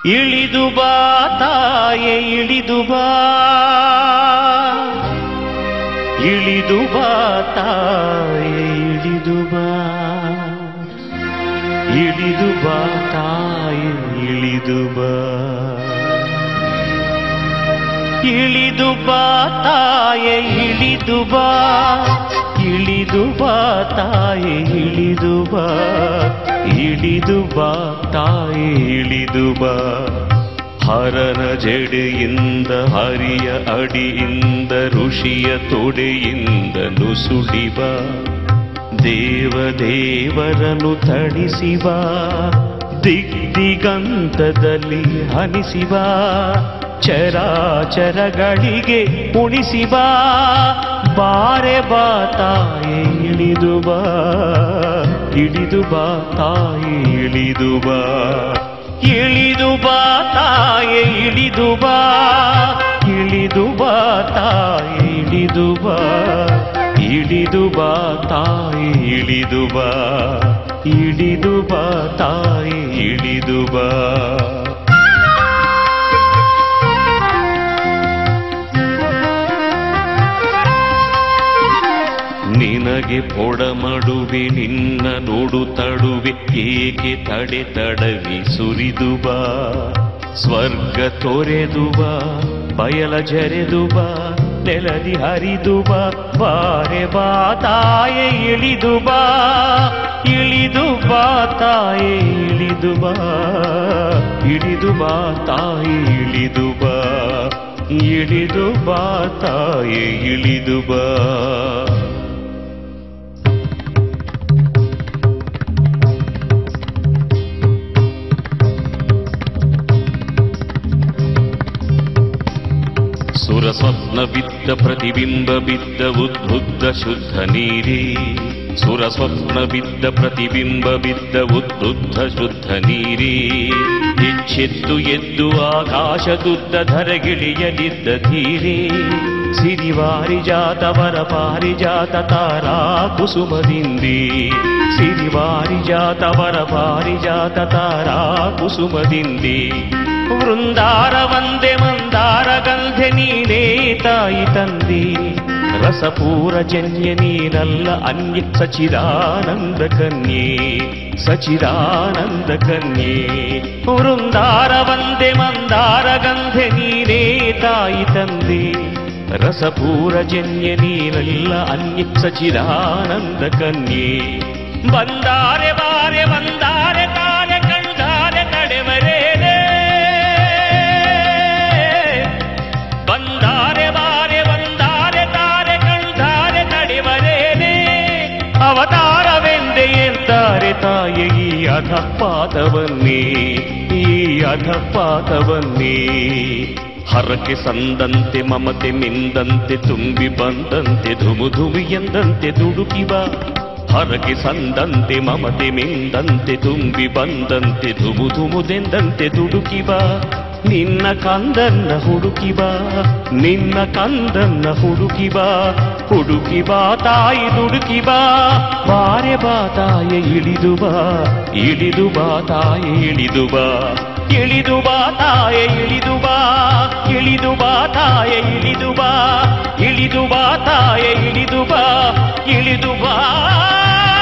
ಇಳಿದು ಬಾ ತಾಯೆ ಇಳಿದು ಬಾ ಇಳಿದು ಬಾ ತಾಯೆ ಇಳಿದು ಬಾ ಇಳಿದು ಬಾ ತಾಯೆ ಇಳಿದು ಬಾ ಇಳಿದು ಬಾ ತಾಯೆ ಇಳಿದು ಬಾ ಇಳಿದು ಬಾ ತಾಯೆ ಇಳಿದು ಬಾ ಇಳಿದು ಬಾ ತಾಯೆ ಇಳಿದು ಬಾ ಹರನ ಜಡೆಯಿಂದ ಹರಿಯ ಅಡಿಯಿಂದ ಋಷಿಯ ತೊಡೆಯಿಂದ ನುಸುಳಿವ ದೇವ ದೇವರನು ತಣಿಸಿವ ದಿಗ್ದಿಗಂತದಲ್ಲಿ ಹನಿಸಿವ ಚರಾಚರಗಳಿಗೆ ಉಣಿಸಿವ ಬಾರೆ ಬಾ ತಾಯೆ ಇಳಿದು ಬಾ ಇಳಿದು ಬಾ ತಾಯೆ ಇಳಿದು ಬಾ ಇಳಿದು ಬಾ ತಾಯೆ ಇಳಿದು ಬಾ ಇಳಿದು ಬಾ ತಾಯೆ ಇಳಿದು ಬಾ ಇಳಿದು ಬಾ ತಾಯಿ ಇಳಿದು ಬಾ ಇಳಿದು ಬಾ ತಾಯಿ ಇಳಿದು ಬಾ ನಿನಗೆ ಪೊಡಮಡುವೆ ನಿನ್ನ ನೋಡು ತಡುವೆ ಏಕೆ ತಡೆ ತಡವಿ ಸುರಿದು ಬಾ ಸ್ವರ್ಗ ತೊರೆದು ಬಾ ಬಯಲ ಜರೆದು ಬಾ ನೆಲದಿ ಹರಿದು ಬಾ ಬಾರೆ ಬಾ ತಾಯೆ ಇಳಿದು ಬಾ ಇಳಿದು ಬಾ ತಾಯೆ ಇಳಿದು ಬಾ ಇಳಿದು ಬಾ ತಾಯಿ ಇಳಿದು ಬಾ ಇಳಿದು ಬಾ ತಾಯೆ ಇಳಿದು ಬಾ ಸುರ ಸ್ವಪ್ನ ಬಿದ್ದ ಪ್ರತಿಬಿಂಬ ಬಿದ್ದ ಉದ್ಬುದ್ಧ ಶುದ್ಧ ನೀರೇ ಸುರ ಸ್ವಪ್ನ ಬಿದ್ದ ಪ್ರತಿಬಿಂಬ ಬಿದ್ದ ಉದ್ಬುದ್ಧ ಶುದ್ಧ ನೀರೇ ಎಚ್ಚೆತ್ತು ಎದ್ದು ಆಕಾಶದುದ್ದ ಧರಗಿಳಿಯಲಿದ್ದ ಧೀರೇ ಸಿರಿವಾರಿ ಜಾತವರ ಪಾರಿಜಾತ ತಾರಾ ಕುಸುಮದಿಂದೇ ಸಿರಿವಾರಿ ಜಾತವರ ಪಾರಿಜಾತ ತಾರಾ ಕುಸುಮದಿಂದೇ ವೃಂದಾರ ವಂದೆ ಮಂದಾರ ಗಂಧೆ ನೀನೇ ತಾಯಿ ತಂದೆ ರಸಪೂರ ಜನ್ಯ ನೀನಲ್ಲ ಅನ್ಯ ಸಚಿದಾನಂದ ಕನ್ಯೆ ಸಚಿದಾನಂದ ಕನ್ಯೆ ವೃಂದಾರ ವಂದೆ ಮಂದಾರ ಗಂಧೆ ನೀನೇ ತಾಯಿ ತಂದೆ ರಸಪೂರ ಜನ್ಯ ನೀನಲ್ಲ ಅನ್ಯ ಸಚಿದಾನಂದ ಕನ್ಯೆ ಬಂದಾರೆ ಬಾರೆ ಬಂದಾರೆ ತಾರೆ ಕಂಡಾರೆ ತಡೆವರೇನೆ ಬಂದಾರೆ ಬಾರೆ ಬಂದಾರೆ ತಾರೆ ಕಂಡಾರೆ ತಡೆವರೇನೆ ಅವತಾರವೆಂದೆ ಎಂತಾರೆ ತಾಯಿ ಈ ಅಧಪಾತವನ್ನೇ ಈ ಅಧಪಾತವನ್ನೇ ಹರಕೆ ಸಂದಂತೆ ಮಮತೆ ಮಿಂದಂತೆ ತುಂಬಿ ಬಂದಂತೆ ಧುಮು ಧುಮು ಎಂದಂತೆ ದುಡುಕಿವ ಹರಕೆ ಸಂದಂತೆ ಮಮತೆ ಮಿಂದಂತೆ ತುಂಬಿ ಬಂದಂತೆ ಧುಮು ಧುಮುದೆಂದಂತೆ ದುಡುಕಿವ ನಿನ್ನ ಕಂದನ್ನ ಹುಡುಕಿವ ನಿನ್ನ ಕಂದನ್ನ ಹುಡುಕಿವ ಹುಡುಕಿವ ತಾಯಿ ದುಡುಕಿವ ಬಾರೆ ಬಾ ತಾಯ ಇಳಿದು ಬಾ ಇಳಿದು ಬಾ ತಾಯಿ ಇಳಿದು ಬಾ ಇಳಿದು ಬಾ ತಾಯ ಇಳಿದು ಬಾ ಇಳಿದು ಬಾ ತಾಯ ಇಳಿದು ಬಾ ಇಳಿದು ಬಾ ತಾಯ ಇಳಿದು ಬಾ ಇಳಿದು ಬಾ